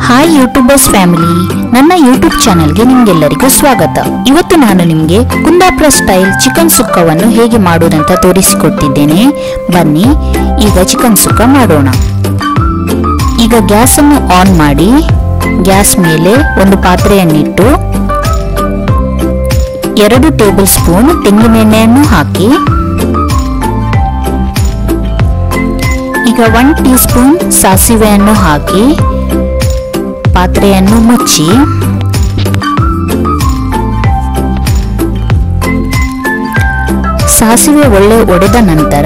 hi YouTubers family ನನ್ನ YouTube ಚಾನೆಲ್ಗೆ ನಿಮ್ಗೆಲ್ಲರಿಗೂ ಸ್ವಾಗತ ಇವತ್ತು ನಾನು ನಿಮಗೆ ಕುಂದಾಪುರ ಸ್ಟೈಲ್ ಚಿಕನ್ ಸುಕ್ಕವನ್ನು ಹೇಗೆ ಮಾಡುವುದಂತ ತೋರಿಸಿಕೊಟ್ಟಿದ್ದೇನೆ ಬನ್ನಿ ಈಗ ಚಿಕನ್ ಸುಕ್ಕ ಮಾಡೋಣ ಈಗ ಗ್ಯಾಸ್ ಅನ್ನು ಆನ್ ಮಾಡಿ ಗ್ಯಾಸ್ ಮೇಲೆ ಒಂದು ಪಾತ್ರೆಯನ್ನಿಟ್ಟು ಎರಡು ಟೇಬಲ್ ಸ್ಪೂನ್ ತೆಂಗಿನೆಣ್ಣೆಯನ್ನು ಹಾಕಿ ಈಗ ಒನ್ ಟೀ ಸ್ಪೂನ್ ಸಾಸಿವೆಯನ್ನು ಹಾಕಿ ಪಾತ್ರೆಯನ್ನು ಮುಚ್ಚಿ ಸಾಸಿವೆ ಒಳ್ಳೆ ಒಡೆದ ನಂತರ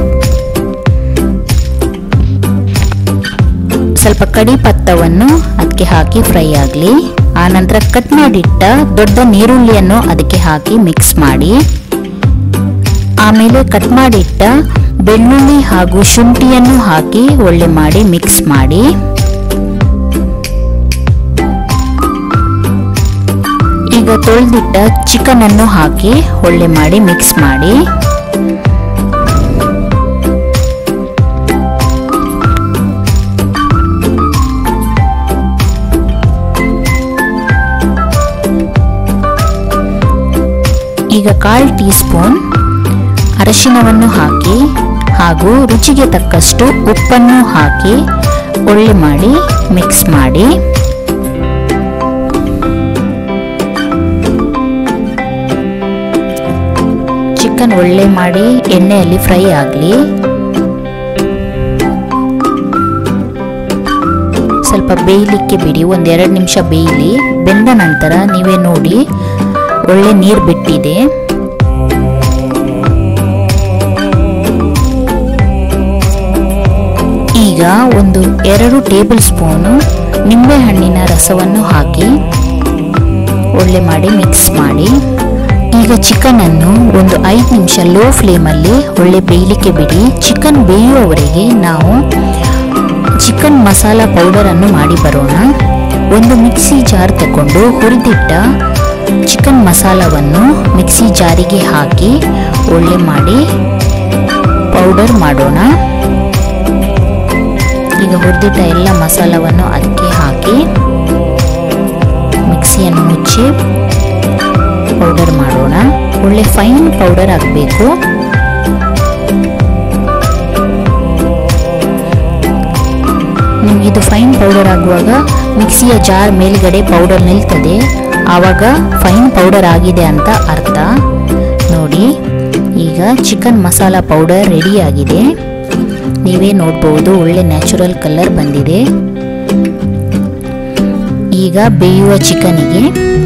ಸ್ವಲ್ಪ ಕಡಿ ಪತ್ತವನ್ನು ಅದಕ್ಕೆ ಹಾಕಿ ಫ್ರೈ ಆಗಲಿ ಆ ನಂತರ ಕಟ್ ಮಾಡಿಟ್ಟ ದೊಡ್ಡ ನೀರುಳ್ಳಿಯನ್ನು ಅದಕ್ಕೆ ಹಾಕಿ ಮಿಕ್ಸ್ ಮಾಡಿ ಆಮೇಲೆ ಕಟ್ ಮಾಡಿಟ್ಟ ಬೆಳ್ಳುಳ್ಳಿ ಹಾಗೂ ಶುಂಠಿಯನ್ನು ಹಾಕಿ ಒಳ್ಳೆ ಮಾಡಿ ಮಿಕ್ಸ್ ಮಾಡಿ ಈಗ ತೊಳೆದಿಟ್ಟ ಚಿಕನ್ ಅನ್ನು ಹಾಕಿ ಒಳ್ಳೆ ಮಾಡಿ ಮಿಕ್ಸ್ ಮಾಡಿ ಈಗ ಕಾಲ್ ಟೀ ಸ್ಪೂನ್ ಅರಶಿನವನ್ನು ಹಾಕಿ ಹಾಗೂ ರುಚಿಗೆ ತಕ್ಕಷ್ಟು ಉಪ್ಪನ್ನು ಹಾಕಿ ಒಳ್ಳೆ ಮಾಡಿ ಮಿಕ್ಸ್ ಮಾಡಿ ಚಿಕನ್ ಒಳ್ಳೆ ಮಾಡಿ ಎಣ್ಣೆಯಲ್ಲಿ ಫ್ರೈ ಆಗಲಿ ಸ್ವಲ್ಪ ಬೇಯಲಿಕ್ಕೆ ಬಿಡಿ ಒಂದೆರಡು ನಿಮಿಷ ಬೇಯಲಿ ಬೆಂದ ನಂತರ ನೀವೇ ನೋಡಿ ಒಳ್ಳೆ ನೀರು ಬಿಟ್ಟಿದೆ ಈಗ ಒಂದು ಎರಡು ಟೇಬಲ್ ಸ್ಪೂನು ನಿಂಬೆ ಹಣ್ಣಿನ ರಸವನ್ನು ಹಾಕಿ ಒಳ್ಳೆ ಮಾಡಿ ಮಿಕ್ಸ್ ಮಾಡಿ ಈಗ ಚಿಕನ್ ಅನ್ನು ಒಂದು ಐದು ನಿಮಿಷ ಲೋ ಫ್ಲೇಮಲ್ಲಿ ಒಳ್ಳೆ ಬೇಯಲಿಕ್ಕೆ ಬಿಡಿ ಚಿಕನ್ ಬೇಯುವವರೆಗೆ ನಾವು ಚಿಕನ್ ಮಸಾಲ ಪೌಡರ್ ಅನ್ನು ಮಾಡಿ ಬರೋಣ ಒಂದು ಮಿಕ್ಸಿ ಜಾರ್ ತಗೊಂಡು ಹುರಿದಿಟ್ಟ ಚಿಕನ್ ಮಸಾಲವನ್ನು ಮಿಕ್ಸಿ ಜಾರಿಗೆ ಹಾಕಿ ಒಳ್ಳೆ ಮಾಡಿ ಪೌಡರ್ ಮಾಡೋಣ ಈಗ ಹುರಿದಿಟ್ಟ ಎಲ್ಲ ಮಸಾಲವನ್ನು ಅದಕ್ಕೆ ಹಾಕಿ ಮಿಕ್ಸಿಯನ್ನು ಮುಚ್ಚಿ ಪೌಡರ್ ಮಾಡೋಣ ಒಳ್ಳೆ ಫೈನ್ ಪೌಡರ್ ಆಗಬೇಕು ನಿಮ್ಗೆ ಇದು ಫೈನ್ ಪೌಡರ್ ಆಗುವಾಗ ಮಿಕ್ಸಿಯ ಜಾರ್ ಮೇಲ್ಗಡೆ ಪೌಡರ್ ನಿಲ್ತದೆ ಆವಾಗ ಫೈನ್ ಪೌಡರ್ ಆಗಿದೆ ಅಂತ ಅರ್ಥ ನೋಡಿ ಈಗ ಚಿಕನ್ ಮಸಾಲ ಪೌಡರ್ ರೆಡಿ ಆಗಿದೆ ನೀವೇ ನೋಡ್ಬೋದು ಒಳ್ಳೆ ನ್ಯಾಚುರಲ್ ಕಲರ್ ಬಂದಿದೆ ಈಗ ಬೇಯುವ ಚಿಕನಿಗೆ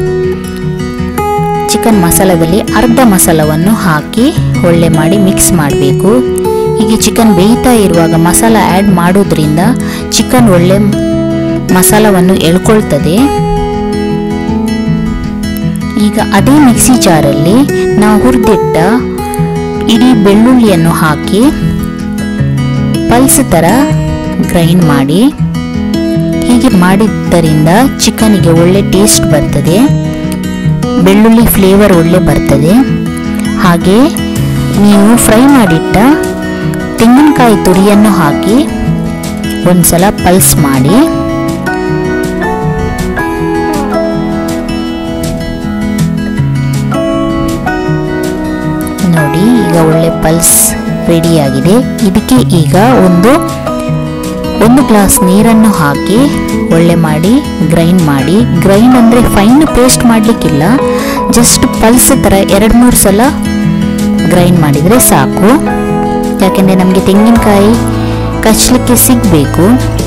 ಚಿಕನ್ ಮಸಾಲದಲ್ಲಿ ಅರ್ಧ ಮಸಾಲವನ್ನು ಹಾಕಿ ಒಳ್ಳೆ ಮಾಡಿ ಮಿಕ್ಸ್ ಮಾಡಬೇಕು ಹೀಗೆ ಚಿಕನ್ ಬೇಯ್ತಾ ಇರುವಾಗ ಮಸಾಲ ಆ್ಯಡ್ ಮಾಡೋದ್ರಿಂದ ಚಿಕನ್ ಒಳ್ಳೆ ಮಸಾಲವನ್ನು ಎಳ್ಕೊಳ್ತದೆ ಈಗ ಅದೇ ಮಿಕ್ಸಿ ಜಾರಲ್ಲಿ ನಾವು ಹುರಿದಿಟ್ಟ ಇಡೀ ಬೆಳ್ಳುಳ್ಳಿಯನ್ನು ಹಾಕಿ ಪಲ್ಸ್ ಥರ ಗ್ರೈಂಡ್ ಮಾಡಿ ಹೀಗೆ ಮಾಡಿದ್ದರಿಂದ ಚಿಕನಿಗೆ ಒಳ್ಳೆ ಟೇಸ್ಟ್ ಬರ್ತದೆ ಬೆಳ್ಳುಳ್ಳಿ ಫ್ಲೇವರ್ ಒಳ್ಳೆ ಬರ್ತದೆ ಹಾಗೆ ನೀವು ಫ್ರೈ ಮಾಡಿಟ್ಟ ತೆಂಗಿನಕಾಯಿ ತುರಿಯನ್ನು ಹಾಕಿ ಒಂದ್ಸಲ ಪಲ್ಸ್ ಮಾಡಿ ನೋಡಿ ಈಗ ಒಳ್ಳೆ ಪಲ್ಸ್ ರೆಡಿಯಾಗಿದೆ ಇದಕ್ಕೆ ಈಗ ಒಂದು ಒಂದು ಗ್ಲಾಸ್ ನೀರನ್ನು ಹಾಕಿ ಒಳ್ಳೆ ಮಾಡಿ ಗ್ರೈಂಡ್ ಮಾಡಿ ಗ್ರೈಂಡ್ ಅಂದರೆ ಫೈನ್ ಪೇಸ್ಟ್ ಮಾಡಲಿಕ್ಕಿಲ್ಲ ಜಸ್ಟ್ ಪಲ್ಸ್ ಥರ ಎರಡು ಮೂರು ಸಲ ಗ್ರೈಂಡ್ ಮಾಡಿದರೆ ಸಾಕು ಯಾಕೆಂದರೆ ನಮಗೆ ತೆಂಗಿನಕಾಯಿ ಕಚ್ಚಲಿಕ್ಕೆ ಸಿಗಬೇಕು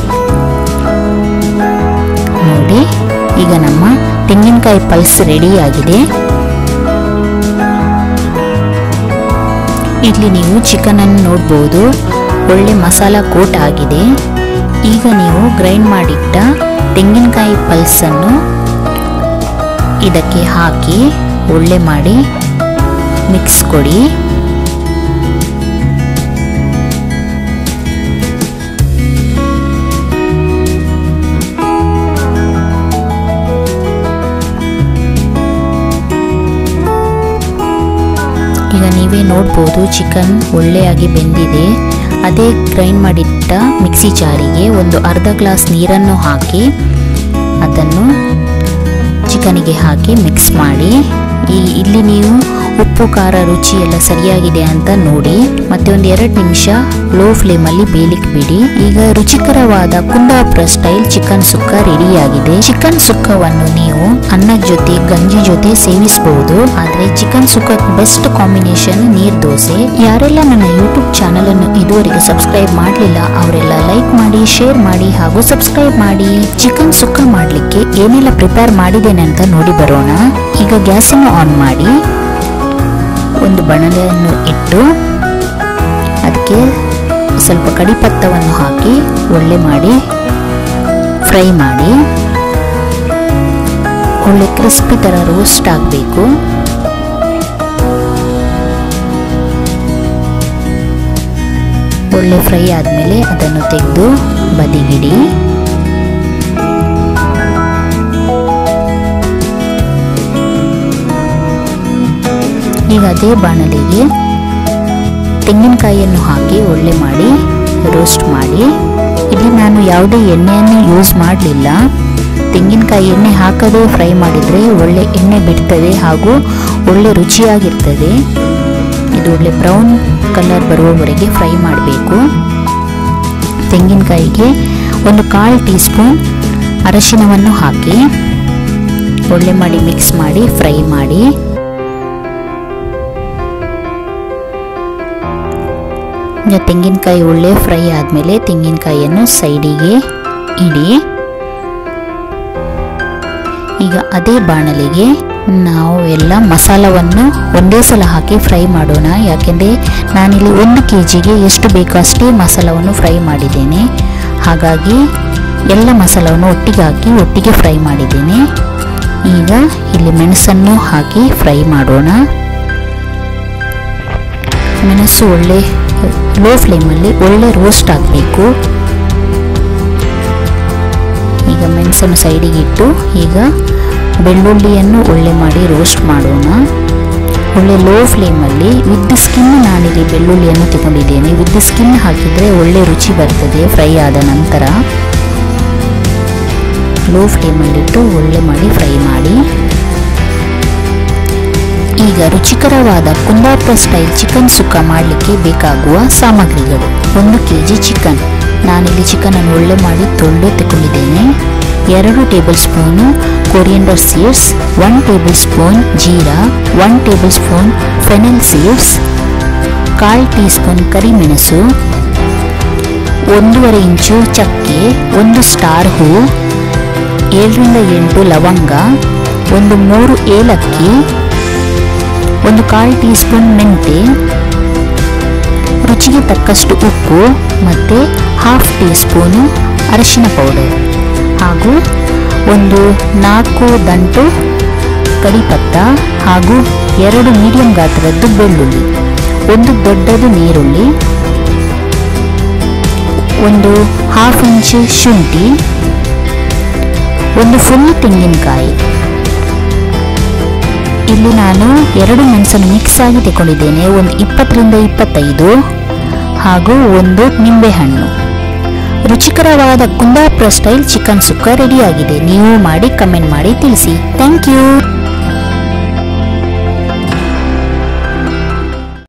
ನೋಡಿ ಈಗ ನಮ್ಮ ತೆಂಗಿನಕಾಯಿ ಪಲ್ಸ್ ರೆಡಿಯಾಗಿದೆ ಇಲ್ಲಿ ನೀವು ಚಿಕನನ್ನು ನೋಡ್ಬೋದು ಒಳ್ಳೆ ಮಸಾಲ ಕೋಟ್ ಆಗಿದೆ ಈಗ ನೀವು ಗ್ರೈಂಡ್ ಮಾಡಿಟ್ಟ ತೆಂಗಿನಕಾಯಿ ಪಲ್ಸನ್ನು ಇದಕ್ಕೆ ಹಾಕಿ ಒಳ್ಳೆ ಮಾಡಿ ಮಿಕ್ಸ್ ಕೊಡಿ ಈಗ ನೀವೇ ನೋಡ್ಬೋದು ಚಿಕನ್ ಒಳ್ಳೆಯಾಗಿ ಬೆಂದಿದೆ ಅದೇ ಗ್ರೈಂಡ್ ಮಾಡಿಟ್ಟ ಮಿಕ್ಸಿ ಜಾರಿಗೆ ಒಂದು ಅರ್ಧ ಗ್ಲಾಸ್ ನೀರನ್ನು ಹಾಕಿ ಅದನ್ನು ಚಿಕನಿಗೆ ಹಾಕಿ ಮಿಕ್ಸ್ ಮಾಡಿ ಈ ಇಲ್ಲಿ ನೀವು ಉಪ್ಪು ಖಾರ ರುಚಿ ಎಲ್ಲ ಸರಿಯಾಗಿದೆ ಅಂತ ನೋಡಿ ಮತ್ತೆ ಒಂದು ಎರಡು ನಿಮಿಷ ಲೋ ಫ್ಲೇಮಲ್ಲಿ ಬೇಲಿಕ್ ಬಿಡಿ ಈಗ ರುಚಿಕರವಾದ ಕುಂದಾಪುರ ಸ್ಟೈಲ್ ಚಿಕನ್ ಸುಕ್ಕ ರೆಡಿಯಾಗಿದೆ ಚಿಕನ್ ಸುಕ್ಕವನ್ನು ನೀವು ಅನ್ನದ ಜೊತೆ ಗಂಜಿ ಜೊತೆ ಸೇವಿಸಬಹುದು ಆದ್ರೆ ಚಿಕನ್ ಸುಕ್ಕ ಬೆಸ್ಟ್ ಕಾಂಬಿನೇಷನ್ ನೀರ್ ದೋಸೆ ಯಾರೆಲ್ಲ ನನ್ನ ಯೂಟ್ಯೂಬ್ ಚಾನಲ್ ಅನ್ನು ಇದುವರೆಗೆ ಸಬ್ಸ್ಕ್ರೈಬ್ ಮಾಡಲಿಲ್ಲ ಅವರೆಲ್ಲ ಲೈಕ್ ಮಾಡಿ ಶೇರ್ ಮಾಡಿ ಹಾಗೂ ಸಬ್ಸ್ಕ್ರೈಬ್ ಮಾಡಿ ಚಿಕನ್ ಸುಕ್ಕ ಮಾಡಲಿಕ್ಕೆ ಏನೆಲ್ಲ ಪ್ರಿಪೇರ್ ಮಾಡಿದ್ದೇನೆ ಅಂತ ನೋಡಿ ಬರೋಣ ಈಗ ಗ್ಯಾಸ್ ಅನ್ನು ಆನ್ ಮಾಡಿ ಒಂದು ಬಣಲೆಯನ್ನು ಇಟ್ಟು ಅದಕ್ಕೆ ಸ್ವಲ್ಪ ಕಡಿಪತ್ತವನ್ನು ಹಾಕಿ ಒಳ್ಳೆ ಮಾಡಿ ಫ್ರೈ ಮಾಡಿ ಒಳ್ಳೆ ಕ್ರಿಸ್ಪಿ ಥರ ರೋಸ್ಟ್ ಆಗಬೇಕು ಒಳ್ಳೆ ಫ್ರೈ ಆದಮೇಲೆ ಅದನ್ನು ತೆಗೆದು ಬದಿಗಿಡಿ ಈಗ ಅದೇ ಬಾಣಲಿಗೆ ತೆಂಗಿನಕಾಯಿಯನ್ನು ಹಾಕಿ ಒಳ್ಳೆ ಮಾಡಿ ರೋಸ್ಟ್ ಮಾಡಿ ಇಲ್ಲಿ ನಾನು ಯಾವುದೇ ಎಣ್ಣೆಯನ್ನು ಯೂಸ್ ಮಾಡಲಿಲ್ಲ ತೆಂಗಿನಕಾಯಿ ಎಣ್ಣೆ ಹಾಕದೇ ಫ್ರೈ ಮಾಡಿದರೆ ಒಳ್ಳೆ ಎಣ್ಣೆ ಬಿಡ್ತದೆ ಹಾಗೂ ಒಳ್ಳೆ ರುಚಿಯಾಗಿರ್ತದೆ ಇದು ಒಳ್ಳೆ ಬ್ರೌನ್ ಕಲರ್ ಬರುವವರೆಗೆ ಫ್ರೈ ಮಾಡಬೇಕು ತೆಂಗಿನಕಾಯಿಗೆ ಒಂದು ಕಾಲು ಟೀ ಸ್ಪೂನ್ ಅರಶಿನವನ್ನು ಹಾಕಿ ಒಳ್ಳೆ ಮಾಡಿ ಮಿಕ್ಸ್ ಮಾಡಿ ಫ್ರೈ ಮಾಡಿ ತೆಂಗಿನಕಾಯಿ ಒಳ್ಳೆ ಫ್ರೈ ಆದಮೇಲೆ ತೆಂಗಿನಕಾಯಿಯನ್ನು ಸೈಡಿಗೆ ಇಡಿ ಈಗ ಅದೇ ಬಾಣಲಿಗೆ ನಾವು ಎಲ್ಲ ಮಸಾಲವನ್ನು ಒಂದೇ ಸಲ ಹಾಕಿ ಫ್ರೈ ಮಾಡೋಣ ಯಾಕೆಂದರೆ ನಾನಿಲ್ಲಿ ಒಂದು ಕೆ ಜಿಗೆ ಎಷ್ಟು ಬೇಕೋ ಅಷ್ಟೇ ಮಸಾಲವನ್ನು ಫ್ರೈ ಮಾಡಿದ್ದೇನೆ ಹಾಗಾಗಿ ಎಲ್ಲ ಮಸಾಲವನ್ನು ಒಟ್ಟಿಗೆ ಹಾಕಿ ಒಟ್ಟಿಗೆ ಫ್ರೈ ಮಾಡಿದ್ದೇನೆ ಈಗ ಇಲ್ಲಿ ಮೆಣಸನ್ನು ಹಾಕಿ ಫ್ರೈ ಮಾಡೋಣ ಮೆಣಸು ಒಳ್ಳೆ ಲೋ ಫ್ಲೇಮಲ್ಲಿ ಒಳ್ಳೆ ರೋಸ್ಟ್ ಆಗಬೇಕು ಈಗ ಮೆಣಸನ್ನು ಸೈಡಿಗೆ ಇಟ್ಟು ಈಗ ಬೆಳ್ಳುಳ್ಳಿಯನ್ನು ಒಳ್ಳೆ ಮಾಡಿ ರೋಸ್ಟ್ ಮಾಡೋಣ ಒಳ್ಳೆ ಲೋ ಫ್ಲೇಮಲ್ಲಿ ವಿತ್ ಸ್ಕಿನ್ ನಾನಿಲ್ಲಿ ಬೆಳ್ಳುಳ್ಳಿಯನ್ನು ತಗೊಂಡಿದ್ದೇನೆ ವಿತ್ ಸ್ಕಿನ್ ಹಾಕಿದರೆ ಒಳ್ಳೆ ರುಚಿ ಬರ್ತದೆ ಫ್ರೈ ಆದ ನಂತರ ಲೋ ಫ್ಲೇಮಲ್ಲಿಟ್ಟು ಒಳ್ಳೆ ಮಾಡಿ ಫ್ರೈ ಮಾಡಿ ಈಗ ರುಚಿಕರವಾದ ಕುಂದಾಪುರ ಸ್ಟೈಲ್ ಚಿಕನ್ ಸುಕ್ಕ ಮಾಡಲಿಕ್ಕೆ ಬೇಕಾಗುವ ಸಾಮಗ್ರಿಗಳು ಒಂದು ಕೆ ಜಿ ಚಿಕನ್ ನಾನಿಲ್ಲಿ ಚಿಕನನ್ನು ಒಳ್ಳೆ ಮಾಡಿ ತೊಳೆದು ತಗೊಂಡಿದ್ದೇನೆ ಎರಡು tablespoon coriander seeds one tablespoon jeera one tablespoon fennel seeds ಕಾಲು ಟೀ ಸ್ಪೂನ್ ಕರಿಮೆಣಸು ಒಂದೂವರೆ ಇಂಚು ಚಕ್ಕೆ ಒಂದು ಸ್ಟಾರ್ ಹೂ ಏಳರಿಂದ ಎಂಟು ಲವಂಗ ಒಂದು ಮೂರು ಏಲಕ್ಕಿ ಒಂದು ಕಾಲು ಟೀ ಸ್ಪೂನ್ ಮೆಂತೆ ರುಚಿಗೆ ತಕ್ಕಷ್ಟು ಉಪ್ಪು ಮತ್ತು ಹಾಫ್ ಟೀ ಸ್ಪೂನು ಅರಿಶಿನ ಪೌಡರ್ ಹಾಗೂ ಒಂದು ನಾಲ್ಕು ದಂಟು ಕಡಿಪತ್ತ ಹಾಗೂ ಎರಡು ಮೀಡಿಯಂ ಗಾತ್ರದ್ದು ಬೆಳ್ಳುಳ್ಳಿ ಒಂದು ದೊಡ್ಡದು ನೀರುಳ್ಳಿ ಒಂದು ಹಾಫ್ ಇಂಚ್ ಶುಂಠಿ ಒಂದು ಫುಲ್ ತೆಂಗಿನಕಾಯಿ ಇಲ್ಲಿ ನಾನು ಎರಡು ಮೆಣಸನ್ನು ಮಿಕ್ಸ್ ಆಗಿ ತಗೊಂಡಿದ್ದೇನೆ ಒಂದು ಇಪ್ಪತ್ತರಿಂದ ಇಪ್ಪತ್ತೈದು ಹಾಗೂ ಒಂದು ನಿಂಬೆಹಣ್ಣು ರುಚಿಕರವಾದ ಕುಂದಾಪುರ ಸ್ಟೈಲ್ ಚಿಕನ್ ಸುಕ್ಕ ರೆಡಿಯಾಗಿದೆ ನೀವು ಮಾಡಿ ಕಮೆಂಟ್ ಮಾಡಿ ತಿಳಿಸಿ ಥ್ಯಾಂಕ್ ಯು